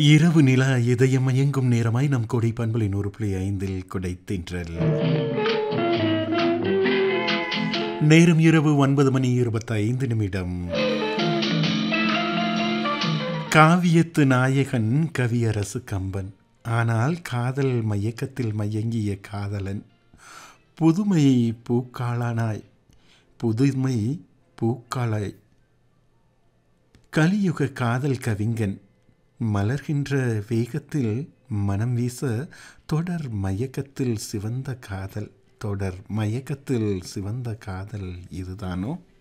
இரவு நிலா இதயம் மயங்கும் நேரமாய் நம் கொடை பண்பலை நூறு புள்ளி ஐந்தில் கொடை தின்றல் நேரம் இரவு ஒன்பது மணி இருபத்தைந்து நிமிடம் காவியத்து நாயகன் கவியரசு கம்பன் ஆனால் காதல் மயக்கத்தில் மயங்கிய காதலன் புதுமை பூக்காளானாய் புதுமை பூக்காளாய் கலியுக காதல் கவிஞன் மலர்கின்ற வேகத்தில் மனம் வீச தொடர் மயக்கத்தில் சிவந்த காதல் தொடர் மயக்கத்தில் சிவந்த காதல் இதுதானோ